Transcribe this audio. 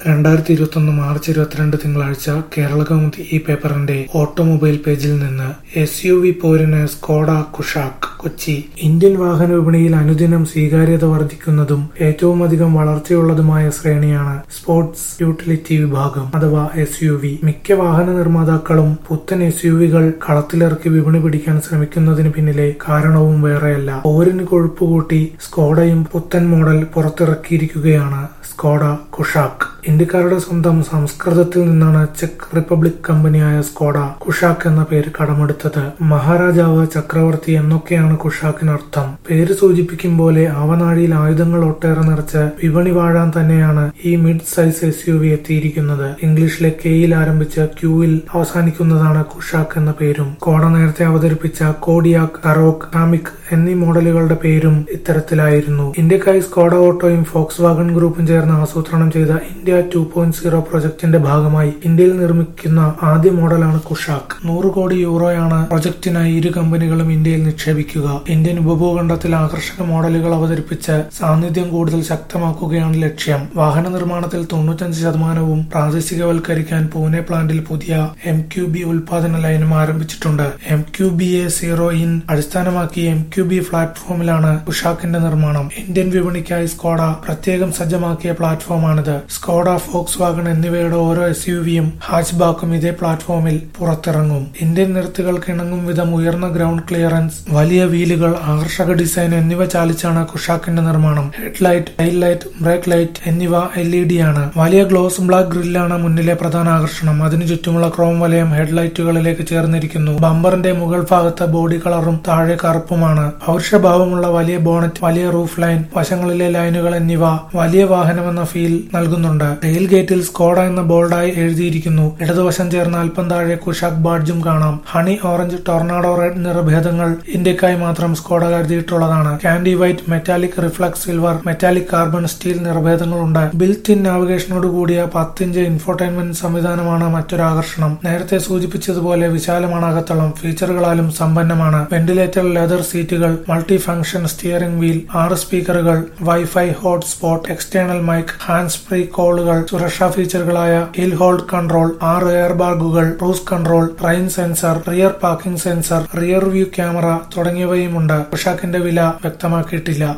രണ്ടായിരത്തി ഇരുപത്തൊന്ന് മാർച്ച് ഇരുപത്തിരണ്ട് തിങ്കളാഴ്ച കേരളകൗമുദി ഈ പേപ്പറിന്റെ ഓട്ടോമൊബൈൽ പേജിൽ നിന്ന് എസ് യു വി പോരിന് സ്കോഡ കുഷാക്ക് കൊച്ചി ഇന്ത്യൻ വാഹന വിപണിയിൽ അനുദിനം സ്വീകാര്യത വർദ്ധിക്കുന്നതും ഏറ്റവുമധികം വളർച്ചയുള്ളതുമായ ശ്രേണിയാണ് സ്പോർട്സ് യൂട്ടിലിറ്റി വിഭാഗം അഥവാ എസ് യു വി മിക്ക വാഹന നിർമ്മാതാക്കളും പുത്തൻ എസ് യു വികൾ കളത്തിലിറക്കി വിപണി പിടിക്കാൻ ശ്രമിക്കുന്നതിന് പിന്നിലെ കാരണവും വേറെയല്ല പോരിന് കൊഴുപ്പുകൂട്ടി സ്കോഡയും പുത്തൻ മോഡൽ പുറത്തിറക്കിയിരിക്കുകയാണ് സ്കോഡ കുഷാക്ക് ഇന്ത്യക്കാരുടെ സ്വന്തം സംസ്കൃതത്തിൽ നിന്നാണ് ചെക്ക് റിപ്പബ്ലിക് കമ്പനിയായ സ്കോഡ കുഷാക്ക് എന്ന പേര് കടമെടുത്തത് മഹാരാജാവ് ചക്രവർത്തി എന്നൊക്കെയാണ് കുഷാക്കിനർത്ഥം പേര് സൂചിപ്പിക്കും പോലെ ആവനാഴിയിൽ ആയുധങ്ങൾ ഒട്ടേറെ നിറച്ച് വിപണി വാഴാൻ തന്നെയാണ് ഈ mid size S U V എത്തിയിരിക്കുന്നത് ഇംഗ്ലീഷിലെ കെയിൽ ആരംഭിച്ച് ക്യൂവിൽ അവസാനിക്കുന്നതാണ് കുഷാക്ക് എന്ന പേരും സ്കോഡ നേരത്തെ അവതരിപ്പിച്ച കോഡിയാക് കറോക്ക് കാമിക് എന്നീ മോഡലുകളുടെ പേരും ഇത്തരത്തിലായിരുന്നു ഇന്ത്യക്കായി സ്കോഡ ഓട്ടോയും ഫോക്സ് വാഗൺ ഗ്രൂപ്പും ചേർന്ന് ആസൂത്രണം ചെയ്ത ഇന്ത്യ ടു പോയിന്റ് സീറോ പ്രൊജക്ടിന്റെ ഭാഗമായി ഇന്ത്യയിൽ നിർമ്മിക്കുന്ന ആദ്യ മോഡലാണ് കുഷാക്ക് നൂറ് കോടി യൂറോയാണ് പ്രൊജക്ടിനായി ഇരു കമ്പനികളും ഇന്ത്യയിൽ നിക്ഷേപിക്കുക ഇന്ത്യൻ ഉപഭൂഖണ്ഡത്തിൽ ആകർഷക മോഡലുകൾ അവതരിപ്പിച്ച് സാന്നിധ്യം കൂടുതൽ ശക്തമാക്കുകയാണ് ലക്ഷ്യം വാഹന നിർമ്മാണത്തിൽ തൊണ്ണൂറ്റഞ്ച് ശതമാനവും പ്രാദേശികവൽക്കരിക്കാൻ പൂനെ പ്ലാന്റിൽ പുതിയ എം ക്യു ബി ഉൽപാദന ലൈനും ആരംഭിച്ചിട്ടുണ്ട് M Q B A zero in അടിസ്ഥാനമാക്കി എം ക്യു ബി പ്ലാറ്റ്ഫോമിലാണ് കുഷാക്കിന്റെ നിർമ്മാണം ഇന്ത്യൻ വിപണിക്കായി സ്കോഡ പ്രത്യേകം സജ്ജമാക്കിയ പ്ലാറ്റ്ഫോമാണിത് സ്കോഡ ഫോക്സ് വാഗൺ എന്നിവയുടെ ഓരോ എസ് യു വിയും ഹാച്ച് ബാക്കും ഇതേ പ്ലാറ്റ്ഫോമിൽ പുറത്തിറങ്ങും ഇന്ത്യൻ നിരത്തുകൾക്ക് ഇണങ്ങും വിധം ഉയർന്ന ഗ്രൗണ്ട് ക്ലിയറൻസ് വലിയ വീലുകൾ ആകർഷക ഡിസൈൻ എന്നിവ ചാലിച്ചാണ് കുഷാക്കിന്റെ നിർമ്മാണം headlight tail light brake light എന്നിവ എൽ ഇ ഡി ആണ് വലിയ ഗ്ലോസ് ബ്ലാക്ക് ഗ്രില്ലാണ് മുന്നിലെ പ്രധാന ആകർഷണം അതിനു ചുറ്റുമുള്ള ക്രോം വലയം ഹെഡ്ലൈറ്റുകളിലേക്ക് ചേർന്നിരിക്കുന്നു ബമ്പറിന്റെ മുകൾ ഭാഗത്ത് ബോഡി കളറും താഴെ കറുപ്പുമാണ് പൗരുഷഭാവമുള്ള വലിയ ബോണറ്റ് വലിയ റൂഫ് ലൈൻ വശങ്ങളിലെ ലൈനുകൾ എന്നിവ വലിയ വാഹനമെന്ന ഫീൽ നൽകുന്നുണ്ട് ടെയിൽ ഗേറ്റിൽ സ്കോഡ എന്ന ബോൾഡായി എഴുതിയിരിക്കുന്നു ഇടതുവശം ചേർന്ന് അല്പം താഴെ കുഷാക് ബാഡ്ജും കാണാം ഹണി ഓറഞ്ച് ടൊർണാഡോ റെഡ് നിറഭേദങ്ങൾ ഇന്ത്യക്കായി മാത്രം സ്കോഡ കരുതിയിട്ടുള്ളതാണ് candy white metallic reflex silver metallic carbon steel നിറഭേദങ്ങളുണ്ട് ബിൽറ്റ് ഇൻ നാവിഗേഷനോട് കൂടിയ പത്തിഞ്ച് ഇൻഫോർടൈൻമെന്റ് സംവിധാനമാണ് മറ്റൊരു ആകർഷണം നേരത്തെ സൂചിപ്പിച്ചതുപോലെ വിശാലമാണ് അകത്തളം ഫീച്ചറുകളാലും സമ്പന്നമാണ് വെന്റിലേറ്റർ ലെതർ സീറ്റുകൾ മൾട്ടി ഫംഗ്ഷൻ സ്റ്റിയറിംഗ് വീൽ ആറ് സ്പീക്കറുകൾ wifi hotspot external mic hand free കോളുകൾ സുരക്ഷാ ഫീച്ചറുകളായ ഹിൽ ഹോൾഡ് കൺട്രോൾ ആറ് എയർ ബാഗുകൾ cruise control train sensor rear parking sensor rear view camera തുടങ്ങിയവയുമുണ്ട് ഉഷാക്കിന്റെ വില വ്യക്തമാക്കിയിട്ടില്ല